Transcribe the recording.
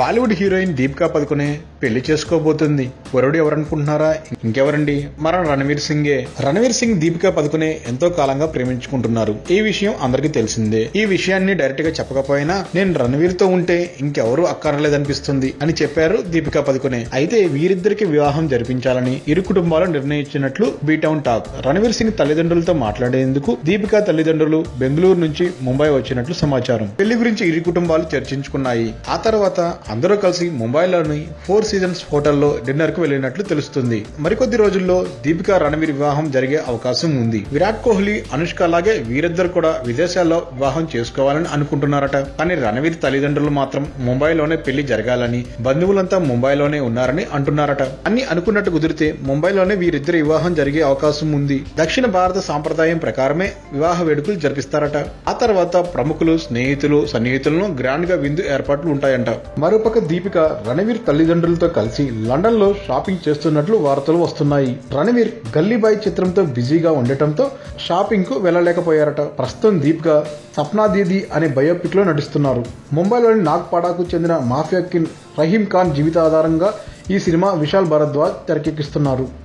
Bollywood heroine Deepika Padukone పెళ్లి చేసుకోబోతుంది వరుడు ఎవరనుకుంటున్నారా ఇంకెవరండి మన రణవీర్ సింగే రణవీర్ సింగ్ దీపికా పదుకునే ఎంతో కాలంగా ప్రేమించుకుంటున్నారు ఈ విషయం అందరికీ తెలిసిందే ఈ విషయాన్ని డైరెక్ట్ గా చెప్పకపోయినా నేను రణవీర్ తో ఉంటే ఇంకెవరూ అక్కర్లేదనిపిస్తుంది అని చెప్పారు దీపికా పదుకునే అయితే వీరిద్దరికి వివాహం జరిపించాలని ఇరు కుటుంబాలు నిర్ణయించినట్లు బీటౌన్ టాక్ రణవీర్ సింగ్ తల్లిదండ్రులతో మాట్లాడేందుకు దీపికా తల్లిదండ్రులు బెంగళూరు నుంచి ముంబై వచ్చినట్లు సమాచారం పెళ్లి గురించి ఇరు కుటుంబాలు చర్చించుకున్నాయి ఆ తర్వాత అందరూ కలిసి ముంబైలోని ఫోర్ సీజన్స్ హోటల్లో డిన్నర్ కు వెళ్లినట్లు తెలుస్తుంది మరికొద్ది రోజుల్లో దీపికా రణవీర్ వివాహం జరిగే అవకాశం ఉంది విరాట్ కోహ్లీ అనుష్క లాగే వీరిద్దరు కూడా విదేశాల్లో వివాహం చేసుకోవాలని అనుకుంటున్నారట కానీ రణవీర్ తల్లిదండ్రులు మాత్రం ముంబైలోనే పెళ్లి జరగాలని బంధువులంతా ముంబైలోనే ఉన్నారని అంటున్నారట అన్ని అనుకున్నట్టు కుదిరితే ముంబైలోనే వీరిద్దరి వివాహం జరిగే అవకాశం ఉంది దక్షిణ భారత సాంప్రదాయం ప్రకారమే వివాహ వేడుకలు జరిపిస్తారట ఆ తర్వాత ప్రముఖులు స్నేహితులు సన్నిహితులను గ్రాండ్ గా విందు ఏర్పాట్లు ఉంటాయంట మరోపక్క దీపిక రణవీర్ తల్లిదండ్రులతో కలిసి లండన్ లో షాపింగ్ చేస్తున్నట్లు వార్తలు వస్తున్నాయి రణవీర్ గల్లీబాయ్ చిత్రంతో బిజీగా ఉండటంతో షాపింగ్ కు వెళ్లలేకపోయారట ప్రస్తుతం దీపిక సప్నా దీది అనే బయోపిక్ లో నటిస్తున్నారు ముంబైలోని నాగ్పాడాకు చెందిన మాఫియా కిన్ రహీం ఖాన్ జీవితాధారంగా ఈ సినిమా విశాల్ భరద్వాజ్ తెరకెక్కిస్తున్నారు